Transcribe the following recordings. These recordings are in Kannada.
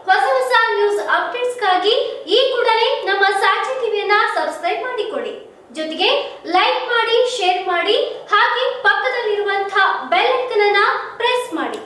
ಹೊಸ ಹೊಸ ನ್ಯೂಸ್ ಅಪ್ಡೇಟ್ಸ್ಗಾಗಿ ಈ ಕೂಡಲೇ ನಮ್ಮ ಸಾಕ್ಷಿ ಟಿವಿಯನ್ನ ಸಬ್ಸ್ಕ್ರೈಬ್ ಮಾಡಿಕೊಳ್ಳಿ ಜೊತೆಗೆ ಲೈಕ್ ಮಾಡಿ ಶೇರ್ ಮಾಡಿ ಹಾಗೆ ಪಕ್ಕದಲ್ಲಿರುವಂತಹ ಬೆಲ್ ಐಕನ್ ಅನ್ನ ಪ್ರೆಸ್ ಮಾಡಿ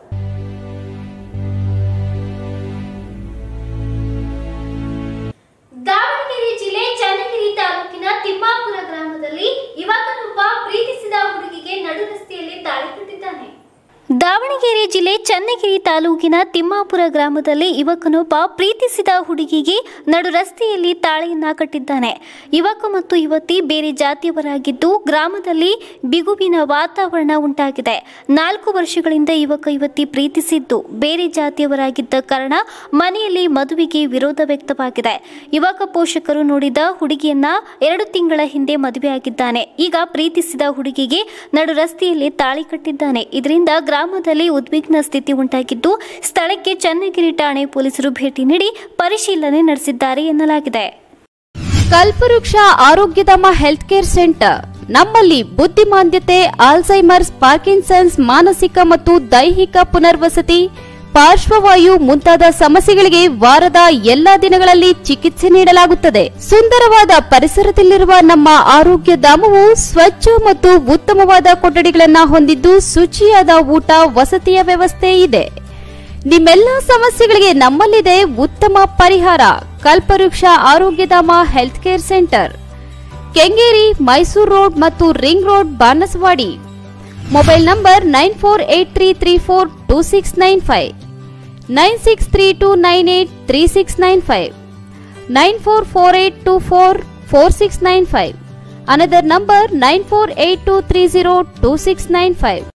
ದಾವಣಗೆರೆ ಜಿಲ್ಲೆ ಚನ್ನಗಿರಿ ತಾಲೂಕಿನ ತಿಮ್ಮಾಪುರ ಗ್ರಾಮದಲ್ಲಿ ಯುವಕನೊಬ್ಬ ಪ್ರೀತಿಸಿದ ಹುಡುಗಿಗೆ ನಡು ರಸ್ತೆಯಲ್ಲಿ ತಾಳಿ ಕಟ್ಟಿದ್ದಾನೆ ದಾವಣಗೆರೆ ಜಿಲ್ಲೆ ಚನ್ನಗಿರಿ ತಾಲೂಕಿನ ತಿಮ್ಮಾಪುರ ಗ್ರಾಮದಲ್ಲಿ ಯುವಕನೊಬ್ಬ ಪ್ರೀತಿಸಿದ ಹುಡುಗಿಗೆ ನಡು ರಸ್ತೆಯಲ್ಲಿ ತಾಳಿಯನ್ನ ಕಟ್ಟಿದ್ದಾನೆ ಯುವಕ ಮತ್ತು ಯುವತಿ ಬೇರೆ ಜಾತಿಯವರಾಗಿದ್ದು ಗ್ರಾಮದಲ್ಲಿ ಬಿಗುವಿನ ವಾತಾವರಣ ಉಂಟಾಗಿದೆ ನಾಲ್ಕು ವರ್ಷಗಳಿಂದ ಯುವಕ ಯುವತಿ ಪ್ರೀತಿಸಿದ್ದು ಬೇರೆ ಜಾತಿಯವರಾಗಿದ್ದ ಕಾರಣ ಮನೆಯಲ್ಲಿ ಮದುವೆಗೆ ವಿರೋಧ ವ್ಯಕ್ತವಾಗಿದೆ ಯುವಕ ಪೋಷಕರು ನೋಡಿದ ಹುಡುಗಿಯನ್ನ ಎರಡು ತಿಂಗಳ ಹಿಂದೆ ಮದುವೆಯಾಗಿದ್ದಾನೆ ಈಗ ಪ್ರೀತಿಸಿದ ಹುಡುಗಿಗೆ ನಡು ರಸ್ತೆಯಲ್ಲಿ ತಾಳಿ ಕಟ್ಟಿದ್ದಾನೆ ಇದರಿಂದ ಗ್ರಾಮದಲ್ಲಿ ಉದ್ವಿಗ್ನ ಸ್ಥಿತಿ ಉಂಟಾಗಿದ್ದು ಸ್ಥಳಕ್ಕೆ ಚನ್ನಗಿರಿ ಠಾಣೆ ಪೊಲೀಸರು ಭೇಟಿ ನೀಡಿ ಪರಿಶೀಲನೆ ನಡೆಸಿದ್ದಾರೆ ಎನ್ನಲಾಗಿದೆ ಕಲ್ಪವೃಕ್ಷ ಆರೋಗ್ಯಧಾಮ ಹೆಲ್ತ್ ಕೇರ್ ಸೆಂಟರ್ ನಮ್ಮಲ್ಲಿ ಬುದ್ಧಿಮಾಂದ್ಯತೆ ಆಲ್ಝೈಮರ್ಸ್ ಪಾರ್ಕಿನ್ಸನ್ಸ್ ಮಾನಸಿಕ ಮತ್ತು ದೈಹಿಕ ಪುನರ್ವಸತಿ ಪಾರ್ಶ್ವವಾಯು ಮುಂತಾದ ಸಮಸ್ಯೆಗಳಿಗೆ ವಾರದ ಎಲ್ಲಾ ದಿನಗಳಲ್ಲಿ ಚಿಕಿತ್ಸೆ ನೀಡಲಾಗುತ್ತದೆ ಸುಂದರವಾದ ಪರಿಸರದಲ್ಲಿರುವ ನಮ್ಮ ಆರೋಗ್ಯ ಧಾಮವು ಸ್ವಚ್ಛ ಮತ್ತು ಉತ್ತಮವಾದ ಕೊಠಡಿಗಳನ್ನ ಹೊಂದಿದ್ದು ಶುಚಿಯಾದ ಊಟ ವಸತಿಯ ವ್ಯವಸ್ಥೆ ಇದೆ ನಿಮ್ಮೆಲ್ಲ ಸಮಸ್ಯೆಗಳಿಗೆ ನಮ್ಮಲ್ಲಿದೆ ಉತ್ತಮ ಪರಿಹಾರ Kalpavriksha Arogyadhama health care centre Kengeri Mysore road ಮತ್ತು ring road Banaswadi mobile number nine four eight three three four two six nine five nine six three two nine eight three six nine five nine four four eight two four four six nine five another number nine four eight two three zero two six nine five